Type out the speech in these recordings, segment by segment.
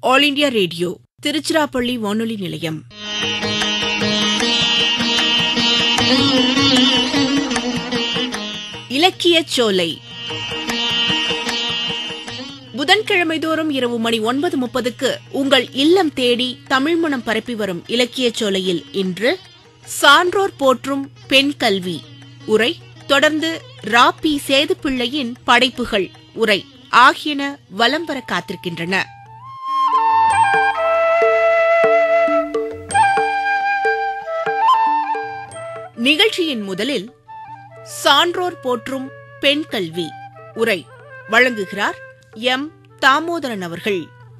all India radio Tiruchirappalli வானொலி நிலையம் இலக்கியச் சோலை புதன்கிழமை தோறும் இரவு மணி ஒன்பது முப்பதுக்கு உங்கள் இல்லம் தேடி தமிழ் மணம் பரப்பி வரும் இலக்கியச் சோலையில் இன்று சான்றோர் போற்றும் பெண் கல்வி உரை தொடர்ந்து ரா பி சேதுப்பிள்ளையின் படைப்புகள் உரை ஆகியன வலம் வர காத்திருக்கின்றன நிகழ்ச்சியின் முதலில் சான்றோர் போற்றும் பெண் கல்வி உரை வழங்குகிறார் எம் தாமோதரன் அவர்கள்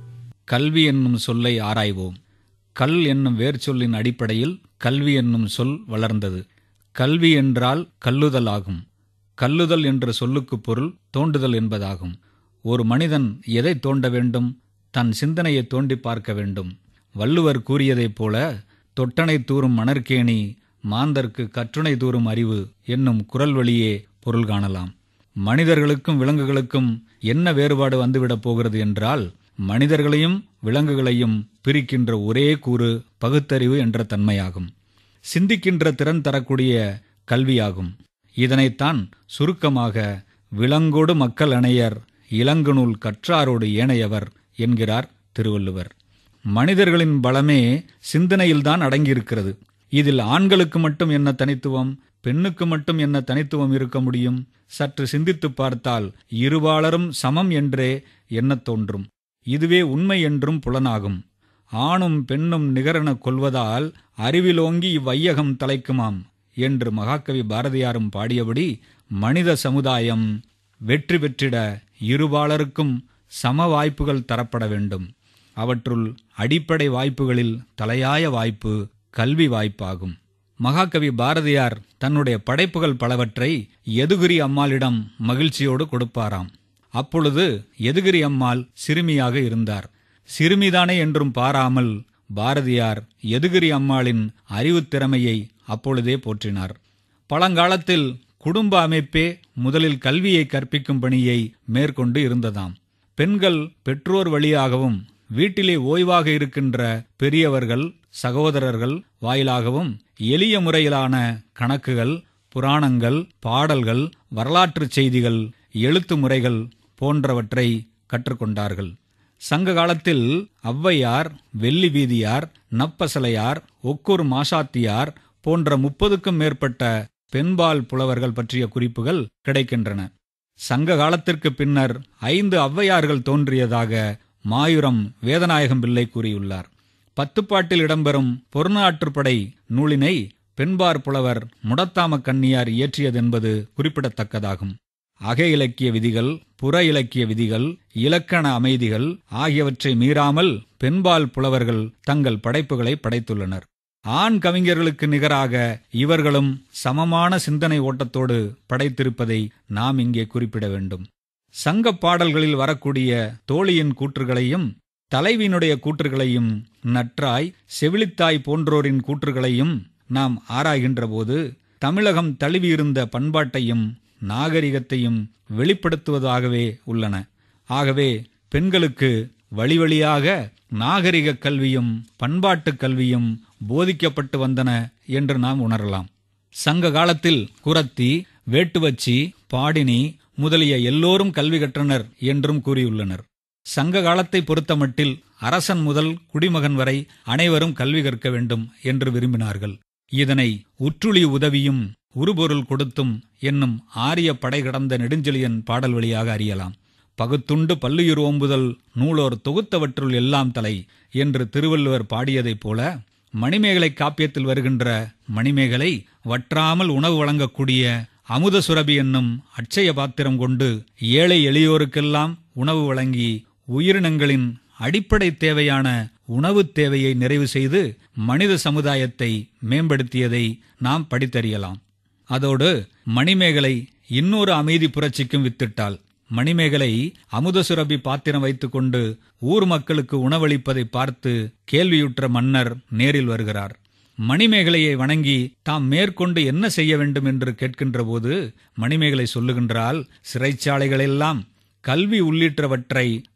கல்வி என்னும் சொல்லை ஆராய்வோம் கல் என்னும் வேர்ச்சொல்லின் அடிப்படையில் கல்வி என்னும் சொல் வளர்ந்தது கல்வி என்றால் கல்லுதல் ஆகும் கல்லுதல் என்ற சொல்லுக்குப் பொருள் தோண்டுதல் என்பதாகும் ஒரு மனிதன் எதை தோண்ட வேண்டும் தன் சிந்தனையை தோண்டி பார்க்க வேண்டும் வள்ளுவர் கூறியதைப் போல தொட்டனை தூறும் மணற்கேணி மாந்தர்க்கு கற்றுணை தூறும் அறிவு என்னும் குரல் வழியே பொருள் காணலாம் மனிதர்களுக்கும் விலங்குகளுக்கும் என்ன வேறுபாடு வந்துவிடப் போகிறது என்றால் மனிதர்களையும் விலங்குகளையும் பிரிக்கின்ற ஒரே கூறு பகுத்தறிவு என்ற தன்மையாகும் சிந்திக்கின்ற திறன் தரக்கூடிய கல்வியாகும் இதனைத்தான் சுருக்கமாக விலங்கோடு மக்கள் அணையர் இளங்குநூல் கற்றாரோடு ஏனையவர் என்கிறார் திருவள்ளுவர் மனிதர்களின் பலமே சிந்தனையில்தான் அடங்கியிருக்கிறது இதில் ஆண்களுக்கு மட்டும் என்ன தனித்துவம் பெண்ணுக்கு மட்டும் என்ன தனித்துவம் இருக்க முடியும் சற்று சிந்தித்துப் பார்த்தால் இருபாலரும் சமம் என்றே எண்ணத் தோன்றும் இதுவே உண்மை என்றும் புலனாகும் ஆணும் பெண்ணும் நிகரெனக் கொள்வதால் அறிவிலோங்கி இவ்வையகம் தலைக்குமாம் என்று மகாகவி பாரதியாரும் பாடியபடி மனித சமுதாயம் வெற்றி பெற்றிட இருபாலருக்கும் சம வாய்ப்புகள் தரப்பட வேண்டும் அவற்றுள் அடிப்படை வாய்ப்புகளில் தலையாய வாய்ப்பு கல்வி வாய்ப்பாகும் மகாகவி பாரதியார் தன்னுடைய படைப்புகள் பலவற்றை எதுகிரி அம்மாளிடம் மகிழ்ச்சியோடு கொடுப்பாராம் அப்பொழுது எதுகிரி அம்மாள் சிறுமியாக இருந்தார் சிறுமிதானே என்றும் பாராமல் பாரதியார் எதுகிரி அம்மாளின் அறிவுத் திறமையை அப்பொழுதே போற்றினார் பழங்காலத்தில் குடும்ப அமைப்பே முதலில் கல்வியை கற்பிக்கும் பணியை மேற்கொண்டு இருந்ததாம் பெண்கள் பெற்றோர் வழியாகவும் வீட்டிலே ஓய்வாக இருக்கின்ற பெரியவர்கள் சகோதரர்கள் வாயிலாகவும் எளிய முறையிலான கணக்குகள் புராணங்கள் பாடல்கள் வரலாற்றுச் செய்திகள் எழுத்து முறைகள் போன்றவற்றை கற்றுக்கொண்டார்கள் சங்க காலத்தில் ஔவையார் வெள்ளி வீதியார் நப்பசலையார் ஒக்கூர் மாசாத்தியார் போன்ற முப்பதுக்கும் மேற்பட்ட பெண்பால் புலவர்கள் பற்றிய குறிப்புகள் கிடைக்கின்றன சங்க காலத்திற்கு பின்னர் ஐந்து ஔவையார்கள் தோன்றியதாக மாயுரம் வேதநாயகம் பிள்ளை கூறியுள்ளார் பத்துப்பாட்டில் இடம்பெறும் பொருநாற்றுப்படை நூலினை பெண்பார் புலவர் முடத்தாம கன்னியார் இயற்றியதென்பது குறிப்பிடத்தக்கதாகும் அக இலக்கிய விதிகள் புற இலக்கிய விதிகள் இலக்கண அமைதிகள் ஆகியவற்றை மீறாமல் பெண்பால் புலவர்கள் தங்கள் படைப்புகளை படைத்துள்ளனர் ஆண் கவிஞர்களுக்கு நிகராக இவர்களும் சமமான சிந்தனை ஓட்டத்தோடு படைத்திருப்பதை நாம் இங்கே குறிப்பிட வேண்டும் சங்கப் பாடல்களில் வரக்கூடிய தோழியின் கூற்றுகளையும் தலைவியினுடைய கூற்றுகளையும் நற்றாய் செவிலித்தாய் போன்றோரின் கூற்றுகளையும் நாம் ஆராய்கின்ற போது தமிழகம் தழுவியிருந்த பண்பாட்டையும் நாகரிகத்தையும் வெளிப்படுத்துவதாகவே உள்ளன ஆகவே பெண்களுக்கு வழி வழியாக நாகரிக கல்வியும் பண்பாட்டுக் கல்வியும் போதிக்கப்பட்டு வந்தன என்று நாம் உணரலாம் சங்க காலத்தில் குரத்தி வேட்டுவச்சி பாடினி முதலிய எல்லோரும் கல்வி கற்றனர் என்றும் கூறியுள்ளனர் சங்க காலத்தை பொறுத்தமட்டில் அரசன் முதல் குடிமகன் வரை அனைவரும் கல்வி கற்க வேண்டும் என்று விரும்பினார்கள் இதனை உற்றுளி உதவியும் உருபொருள் கொடுத்தும் என்னும் ஆரிய படை கடந்த நெடுஞ்செழியன் பாடல் வழியாக அறியலாம் பகுத்துண்டு பல்லுயிர் ஓம்புதல் நூலோர் தொகுத்தவற்றுள் எல்லாம் தலை என்று திருவள்ளுவர் பாடியதைப் போல மணிமேகலை காப்பியத்தில் வருகின்ற மணிமேகலை வற்றாமல் உணவு வழங்கக்கூடிய அமுத சுரபி என்னும் அட்சய பாத்திரம் கொண்டு ஏழை எளியோருக்கெல்லாம் உணவு வழங்கி உயிரினங்களின் அடிப்படை தேவையான உணவுத் தேவையை நிறைவு செய்து மனித சமுதாயத்தை மேம்படுத்தியதை நாம் படித்தறியலாம் அதோடு மணிமேகலை இன்னொரு அமைதி புரட்சிக்கும் வித்திட்டாள் மணிமேகலை அமுதசுரபி பாத்திரம் வைத்துக்கொண்டு ஊர் மக்களுக்கு உணவளிப்பதை பார்த்து கேள்வியுற்ற மன்னர் நேரில் வருகிறார் மணிமேகலையை வணங்கி தாம் மேற்கொண்டு என்ன செய்ய வேண்டும் என்று கேட்கின்ற போது மணிமேகலை சொல்லுகின்றால் சிறைச்சாலைகளெல்லாம் கல்வி உள்ளிட்டவற்றை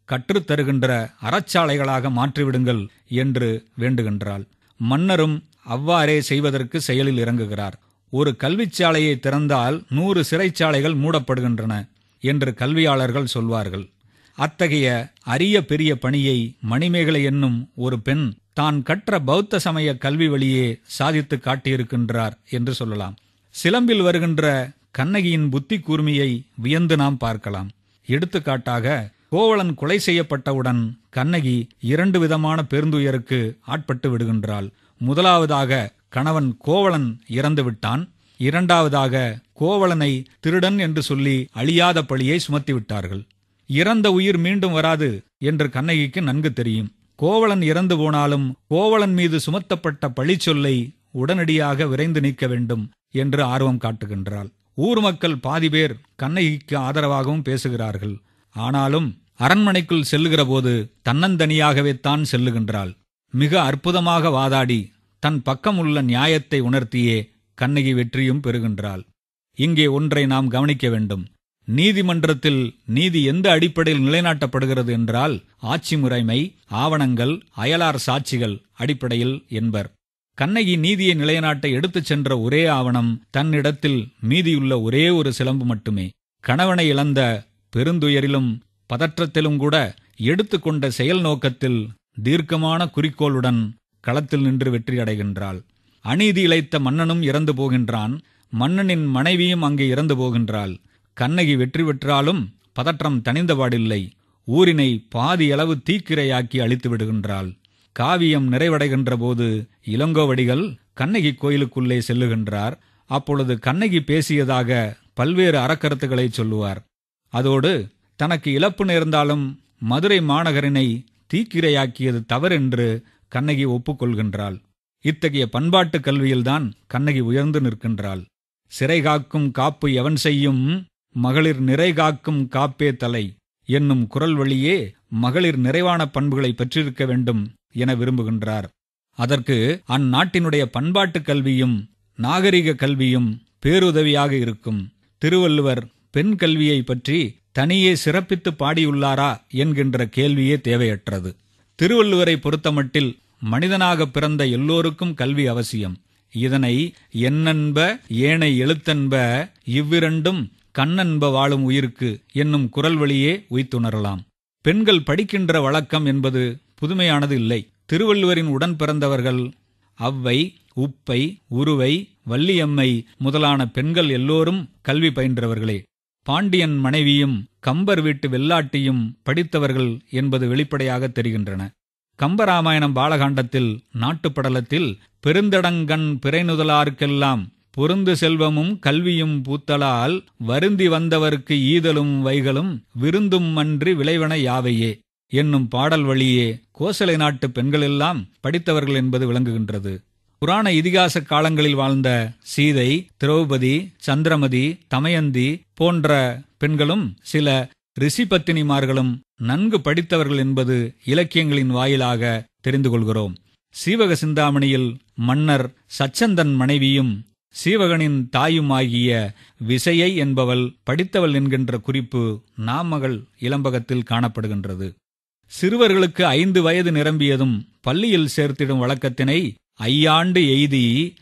கற்றுத்தருகின்ற அறச்சாலைகளாக மாற்றிவிடுங்கள் என்று வேண்டுகின்றாள் மன்னரும் அவ்வாறே செய்வதற்கு செயலில் இறங்குகிறார் ஒரு கல்விச்சாலையை திறந்தால் நூறு சிறைச்சாலைகள் மூடப்படுகின்றன என்று கல்வியாளர்கள் சொல்வார்கள் அத்தகைய அரிய பெரிய பணியை மணிமேகலை என்னும் ஒரு பெண் தான் கற்ற பௌத்த சமய கல்வி வழியே சாதித்து காட்டியிருக்கின்றார் என்று சொல்லலாம் சிலம்பில் வருகின்ற கண்ணகியின் புத்தி கூர்மையை வியந்து நாம் பார்க்கலாம் எடுத்துக்காட்டாக கோவலன் கொலை செய்யப்பட்டவுடன் கண்ணகி இரண்டு விதமான பெருந்துயருக்கு ஆட்பட்டு விடுகின்றாள் முதலாவதாக கணவன் கோவலன் இறந்து விட்டான் இரண்டாவதாக கோவலனை திருடன் என்று சொல்லி அழியாத பழியை சுமத்தி விட்டார்கள் இறந்த உயிர் மீண்டும் வராது என்று கண்ணகிக்கு நன்கு தெரியும் கோவலன் இறந்து போனாலும் கோவலன் மீது சுமத்தப்பட்ட பழிச்சொல்லை உடனடியாக விரைந்து நீக்க வேண்டும் என்று ஆர்வம் காட்டுகின்றாள் ஊர் மக்கள் பாதி பேர் கண்ணகிக்கு ஆதரவாகவும் பேசுகிறார்கள் ஆனாலும் அரண்மனைக்குள் செல்லுகிற போது தன்னந்தனியாகவே தான் செல்லுகின்றாள் மிக அற்புதமாக வாதாடி தன் பக்கம் உள்ள நியாயத்தை உணர்த்தியே கண்ணகி வெற்றியும் பெறுகின்றாள் இங்கே ஒன்றை நாம் கவனிக்க வேண்டும் நீதிமன்றத்தில் நீதி எந்த அடிப்படையில் நிலைநாட்டப்படுகிறது என்றால் ஆட்சி முறைமை ஆவணங்கள் அயலார் சாட்சிகள் அடிப்படையில் என்பர் கண்ணகி நீதியை நிலைநாட்ட எடுத்துச் சென்ற ஒரே ஆவணம் தன்னிடத்தில் மீதியுள்ள ஒரே ஒரு சிலம்பு மட்டுமே கணவனை இழந்த பெருந்துயரிலும் பதற்றத்திலும் கூட எடுத்துக்கொண்ட செயல் நோக்கத்தில் தீர்க்கமான குறிக்கோளுடன் களத்தில் நின்று வெற்றி அடைகின்றாள் அநீதி இழைத்த மன்னனும் இறந்து போகின்றான் மன்னனின் மனைவியும் அங்கே இறந்து போகின்றாள் கண்ணகி வெற்றி பெற்றாலும் பதற்றம் தணிந்தபாடில்லை ஊரினை பாதி அளவு தீக்கிரையாக்கி அழித்து விடுகின்றாள் காவியம் நிறைவடைகின்ற போது இளங்கோவடிகள் கண்ணகி கோயிலுக்குள்ளே செல்லுகின்றார் அப்பொழுது கண்ணகி பேசியதாக பல்வேறு அறக்கருத்துக்களை சொல்லுவார் அதோடு தனக்கு இழப்பு நேர்ந்தாலும் மதுரை மாநகரினை தீக்கிரையாக்கியது தவறென்று கண்ணகி ஒப்புக்கொள்கின்றாள் இத்தகைய பண்பாட்டு கல்வியில்தான் கண்ணகி உயர்ந்து நிற்கின்றாள் சிறை காக்கும் காப்பு எவன் செய்யும் மகளிர் நிறை காக்கும் காப்பே தலை என்னும் குரல் வழியே மகளிர் நிறைவான பண்புகளை பெற்றிருக்க வேண்டும் என விரும்புகின்றார் அதற்கு அந்நாட்டினுடைய பண்பாட்டு கல்வியும் நாகரிக கல்வியும் பேருதவியாக இருக்கும் திருவள்ளுவர் பெண் கல்வியை பற்றி தனியே சிறப்பித்து பாடியுள்ளாரா என்கின்ற கேள்வியே தேவையற்றது திருவள்ளுவரை பொறுத்தமட்டில் மனிதனாக பிறந்த எல்லோருக்கும் கல்வி அவசியம் இதனை எண்ணன்ப ஏனை எழுத்தன்ப இவ்விரண்டும் கண்ணன்ப வாழும் உயிருக்கு என்னும் குரல் வழியே உய்த்துணரலாம் பெண்கள் படிக்கின்ற வழக்கம் என்பது புதுமையானது இல்லை திருவள்ளுவரின் உடன் பிறந்தவர்கள் அவ்வை உப்பை உருவை வள்ளியம்மை முதலான பெண்கள் எல்லோரும் கல்வி பயின்றவர்களே பாண்டியன் மனைவியும் கம்பர் வீட்டு வெள்ளாட்டியும் படித்தவர்கள் என்பது வெளிப்படையாக தெரிகின்றன கம்பராமாயணம் பாலகாண்டத்தில் நாட்டுப்படலத்தில் பெருந்தடங்கண் பிறைநுதலார்க்கெல்லாம் பொருந்து செல்வமும் கல்வியும் பூத்தலால் வருந்தி வந்தவர்க்கு ஈதலும் வைகளும் விருந்தும் அன்றி விளைவன யாவையே என்னும் பாடல் வழியே கோசலை நாட்டு பெண்களெல்லாம் படித்தவர்கள் என்பது விளங்குகின்றது புராண இதிகாச காலங்களில் வாழ்ந்த சீதை திரௌபதி சந்திரமதி தமயந்தி போன்ற பெண்களும் சில ரிஷிபத்தினிமார்களும் நன்கு படித்தவர்கள் என்பது இலக்கியங்களின் வாயிலாக தெரிந்து கொள்கிறோம் சீவக சிந்தாமணியில் மன்னர் சச்சந்தன் மனைவியும் சீவகனின் தாயுமாகிய விசையை என்பவள் படித்தவள் என்கின்ற குறிப்பு நாமகள் இளம்பகத்தில் காணப்படுகின்றது சிறுவர்களுக்கு ஐந்து வயது நிரம்பியதும் பள்ளியில் சேர்த்திடும் வழக்கத்தினை ஐயாண்டு எய்தி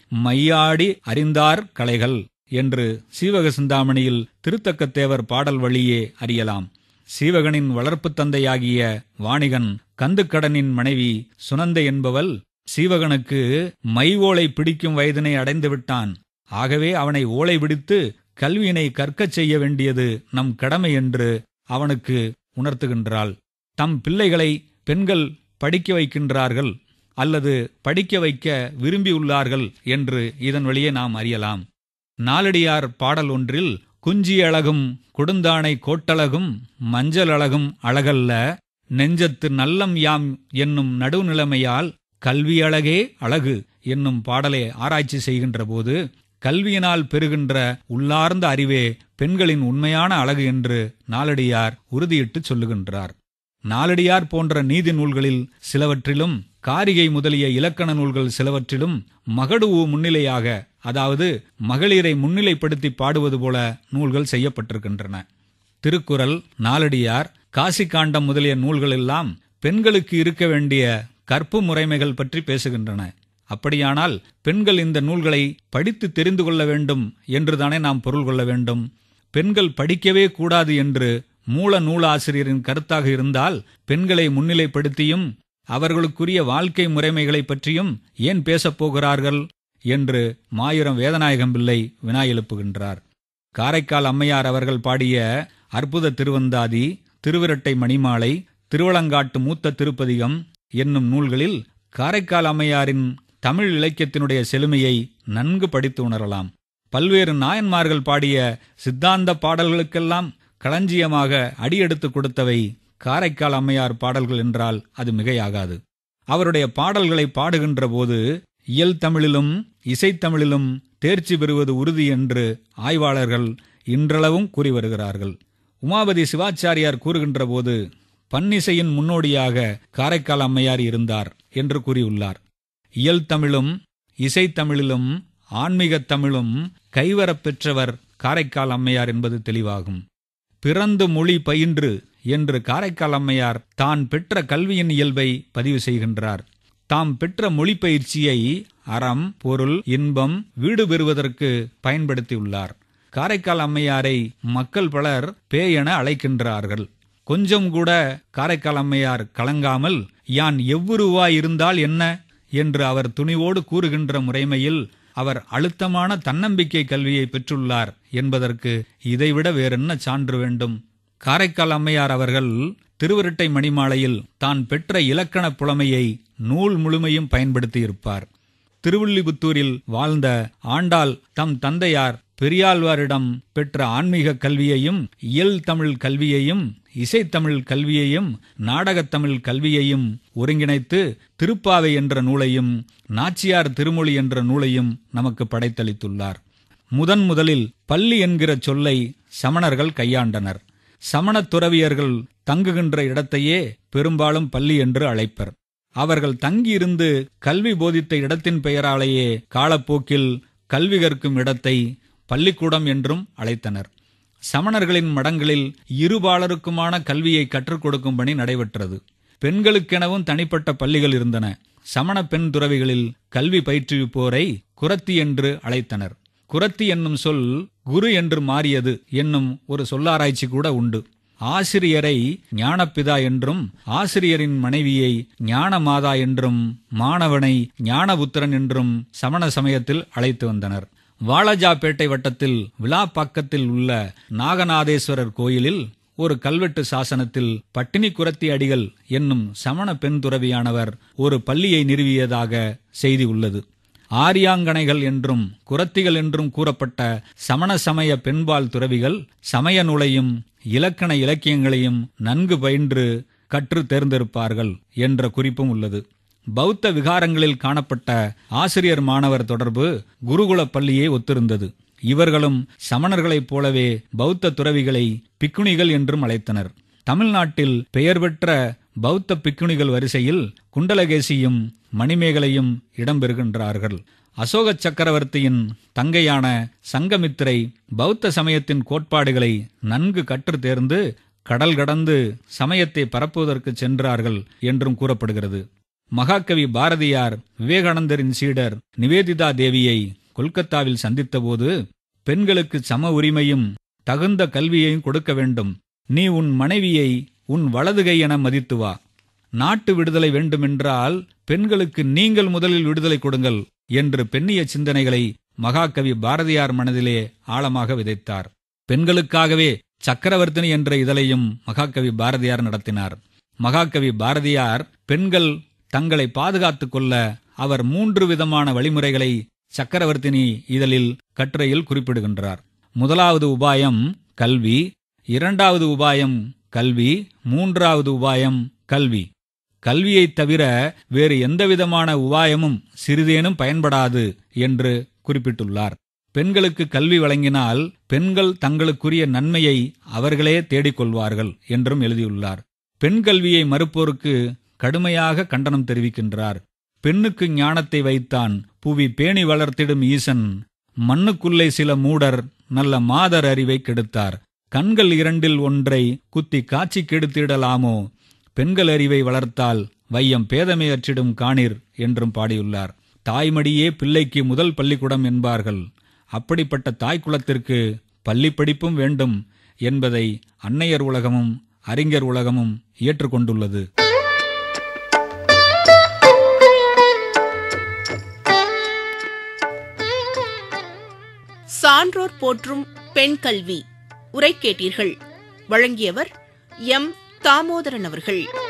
மையாடி அறிந்தார் கலைகள் என்று சீவக சிந்தாமணியில் திருத்தக்கத்தேவர் பாடல் வழியே அறியலாம் சீவகனின் வளர்ப்புத் தந்தையாகிய வாணிகன் கந்துக்கடனின் மனைவி சுனந்தை என்பவள் சீவகனுக்கு மை ஓலை பிடிக்கும் வயதினை அடைந்து விட்டான் ஆகவே அவனை ஓலை பிடித்து கல்வியினை கற்கச் செய்ய வேண்டியது நம் கடமை என்று அவனுக்கு உணர்த்துகின்றாள் தம் பிள்ளைகளை பெண்கள் படிக்க வைக்கின்றார்கள் அல்லது படிக்க வைக்க விரும்பியுள்ளார்கள் என்று இதன் வழியே நாம் அறியலாம் நாலடியார் பாடல் ஒன்றில் குஞ்சி அழகும் கொடுந்தானை கோட்டழகும் மஞ்சள் அழகும் அழகல்ல நெஞ்சத்து நல்லம் யாம் என்னும் நடுநிலைமையால் கல்வி அழகே அழகு என்னும் பாடலை ஆராய்ச்சி செய்கின்ற போது கல்வியினால் பெறுகின்ற உள்ளார்ந்த அறிவே பெண்களின் உண்மையான அழகு என்று நாலடியார் உறுதியிட்டு சொல்லுகின்றார் நாலடியார் போன்ற நீதி நூல்களில் சிலவற்றிலும் காரிகை முதலிய இலக்கண நூல்கள் சிலவற்றிலும் மகடுவு முன்னிலையாக அதாவது மகளிரை முன்னிலைப்படுத்தி பாடுவது போல நூல்கள் செய்யப்பட்டிருக்கின்றன திருக்குறள் நாலடியார் காசி காண்டம் முதலிய நூல்கள் எல்லாம் பெண்களுக்கு இருக்க வேண்டிய கற்பு முறைமைகள் பற்றி பேசுகின்றன அப்படியானால் பெண்கள் இந்த நூல்களை படித்து தெரிந்து கொள்ள வேண்டும் என்றுதானே நாம் பொருள் கொள்ள வேண்டும் பெண்கள் படிக்கவே கூடாது என்று மூல நூலாசிரியரின் கருத்தாக இருந்தால் பெண்களை முன்னிலைப்படுத்தியும் அவர்களுக்குரிய வாழ்க்கை முறைமைகளை பற்றியும் ஏன் பேசப் போகிறார்கள் என்று மாயூரம் வேதநாயகம் பிள்ளை வினா எழுப்புகின்றார் காரைக்கால் அம்மையார் அவர்கள் பாடிய அற்புத திருவந்தாதி திருவிரட்டை மணிமாலை திருவளங்காட்டு மூத்த திருப்பதிகம் என்னும் நூல்களில் காரைக்கால் அம்மையாரின் தமிழ் இலக்கியத்தினுடைய செழுமையை நன்கு படித்து உணரலாம் பல்வேறு நாயன்மார்கள் பாடிய சித்தாந்த பாடல்களுக்கெல்லாம் களஞ்சியமாக அடியெடுத்து கொடுத்தவை காரைக்கால் அம்மையார் பாடல்கள் என்றால் அது மிகையாகாது அவருடைய பாடல்களை பாடுகின்ற போது இயல் தமிழிலும் இசைத்தமிழிலும் தேர்ச்சி பெறுவது உறுதி என்று ஆய்வாளர்கள் இன்றளவும் கூறி வருகிறார்கள் உமாபதி சிவாச்சாரியார் கூறுகின்ற போது பன்னிசையின் முன்னோடியாக காரைக்கால் அம்மையார் இருந்தார் என்று கூறியுள்ளார் இயல் தமிழும் இசைத்தமிழிலும் ஆன்மீகத் தமிழும் கைவரப் பெற்றவர் காரைக்கால் அம்மையார் என்பது தெளிவாகும் பிறந்து மொழி பயின்று என்று காரைக்கால் அம்மையார் தான் பெற்ற கல்வியின் இயல்பை பதிவு செய்கின்றார் தாம் பெற்ற மொழி பயிற்சியை அறம் பொருள் இன்பம் வீடு பெறுவதற்கு பயன்படுத்தியுள்ளார் காரைக்கால் அம்மையாரை மக்கள் பலர் பேயென அழைக்கின்றார்கள் கொஞ்சம் கூட காரைக்கால் அம்மையார் கலங்காமல் யான் எவ்வுருவாய் இருந்தால் என்ன என்று அவர் துணிவோடு கூறுகின்ற முறைமையில் அவர் அழுத்தமான தன்னம்பிக்கை கல்வியை பெற்றுள்ளார் என்பதற்கு இதைவிட வேறென்ன சான்று வேண்டும் காரைக்கால் அம்மையார் அவர்கள் திருவிரட்டை மணிமாலையில் தான் பெற்ற இலக்கண புலமையை நூல் முழுமையும் பயன்படுத்தியிருப்பார் திருவில்லிபுத்தூரில் வாழ்ந்த ஆண்டாள் தம் தந்தையார் பெரியாழ்வாரிடம் பெற்ற ஆன்மீக கல்வியையும் இயல் தமிழ் கல்வியையும் இசைத்தமிழ் கல்வியையும் நாடகத்தமிழ் கல்வியையும் ஒருங்கிணைத்து திருப்பாவை என்ற நூலையும் நாச்சியார் திருமொழி என்ற நூலையும் நமக்கு படைத்தளித்துள்ளார் முதன் முதலில் பள்ளி என்கிற சொல்லை சமணர்கள் கையாண்டனர் சமணத் துறவியர்கள் தங்குகின்ற இடத்தையே பெரும்பாலும் பள்ளி என்று அழைப்பர் அவர்கள் தங்கியிருந்து கல்வி போதித்த இடத்தின் பெயராலேயே காலப்போக்கில் கல்வி கற்கும் இடத்தை பள்ளிக்கூடம் என்றும் அழைத்தனர் சமணர்களின் மடங்களில் இருபாலருக்குமான கல்வியை கற்றுக் கொடுக்கும் பணி நடைபெற்றது பெண்களுக்கெனவும் தனிப்பட்ட பள்ளிகள் இருந்தன சமண பெண் துறவிகளில் கல்வி பயிற்றுவிப்போரை குரத்தி என்று அழைத்தனர் குரத்தி என்னும் சொல் குரு என்று மாறியது என்னும் ஒரு சொல்லாராய்ச்சி கூட உண்டு ஆசிரியரை ஞானப்பிதா என்றும் ஆசிரியரின் மனைவியை ஞானமாதா என்றும் மாணவனை ஞானபுத்திரன் என்றும் சமண சமயத்தில் அழைத்து வந்தனர் வாலாஜாபேட்டை வட்டத்தில் விழாப்பாக்கத்தில் உள்ள நாகநாதேஸ்வரர் கோயிலில் ஒரு கல்வெட்டு சாசனத்தில் பட்டினி குரத்தி அடிகள் என்னும் சமண பெண் துறவியானவர் ஒரு பள்ளியை நிறுவியதாக செய்தி உள்ளது ஆரியாங்கனைகள் என்றும் குரத்திகள் என்றும் கூறப்பட்ட சமண சமய பெண்பால் துறவிகள் சமய நூலையும் இலக்கண இலக்கியங்களையும் நன்கு பயின்று கற்று தேர்ந்தெடுப்பார்கள் என்ற குறிப்பும் உள்ளது பௌத்த விகாரங்களில் காணப்பட்ட ஆசிரியர் மாணவர் தொடர்பு குருகுல பள்ளியே ஒத்திருந்தது இவர்களும் சமணர்களைப் போலவே பௌத்த துறவிகளை பிக்குணிகள் என்றும் அழைத்தனர் தமிழ்நாட்டில் பெயர் பெற்ற பௌத்த பிக்குணிகள் வரிசையில் குண்டலகேசியும் மணிமேகலையும் இடம்பெறுகின்றார்கள் அசோக சக்கரவர்த்தியின் தங்கையான சங்கமித்திரை பௌத்த சமயத்தின் கோட்பாடுகளை நன்கு கற்று தேர்ந்து கடல் கடந்து சமயத்தை பரப்புவதற்கு சென்றார்கள் என்றும் கூறப்படுகிறது மகாகவி பாரதியார் விவேகானந்தரின் சீடர் நிவேதிதா தேவியை கொல்கத்தாவில் சந்தித்தபோது பெண்களுக்கு சம உரிமையும் தகுந்த கல்வியையும் கொடுக்க வேண்டும் நீ உன் மனைவியை உன் வலதுகை என மதித்து வா நாட்டு விடுதலை வேண்டுமென்றால் பெண்களுக்கு நீங்கள் முதலில் விடுதலை கொடுங்கள் என்று பெண்ணிய சிந்தனைகளை மகாகவி பாரதியார் மனதிலே ஆழமாக விதைத்தார் பெண்களுக்காகவே சக்கரவர்த்தினி என்ற இதழையும் மகாகவி பாரதியார் நடத்தினார் மகாகவி பாரதியார் பெண்கள் தங்களை பாதுகாத்துக் கொள்ள அவர் மூன்று விதமான வழிமுறைகளை சக்கரவர்த்தினி இதழில் கட்டுரையில் குறிப்பிடுகின்றார் முதலாவது உபாயம் கல்வி இரண்டாவது உபாயம் கல்வி மூன்றாவது உபாயம் கல்வி கல்வியைத் தவிர வேறு எந்தவிதமான உபாயமும் சிறிதேனும் பயன்படாது என்று குறிப்பிட்டுள்ளார் பெண்களுக்கு கல்வி வழங்கினால் பெண்கள் தங்களுக்குரிய நன்மையை அவர்களே தேடிக்கொள்வார்கள் என்றும் எழுதியுள்ளார் பெண் கல்வியை மறுப்போருக்கு கடுமையாக கண்டனம் தெரிவிக்கின்றார் பெண்ணுக்கு ஞானத்தை வைத்தான் புவி பேணி வளர்த்திடும் ஈசன் மண்ணுக்குள்ளே சில மூடர் நல்ல மாதர் அறிவை கெடுத்தார் கண்கள் இரண்டில் ஒன்றை குத்தி காட்சி கெடுத்திடலாமோ பெண்கள் அறிவை வளர்த்தால் வையம் பேதமை அற்றிடும் காணீர் என்றும் பாடியுள்ளார் தாய்மடியே பிள்ளைக்கு முதல் பள்ளிக்கூடம் என்பார்கள் அப்படிப்பட்ட தாய் குலத்திற்கு பள்ளி படிப்பும் வேண்டும் என்பதை அன்னையர் உலகமும் அறிஞர் உலகமும் ஏற்றுக்கொண்டுள்ளது சான்றோர் போற்றும் பெண் கல்வி உரை கேட்டீர்கள் வழங்கியவர் எம் தாமோதரன் அவர்கள்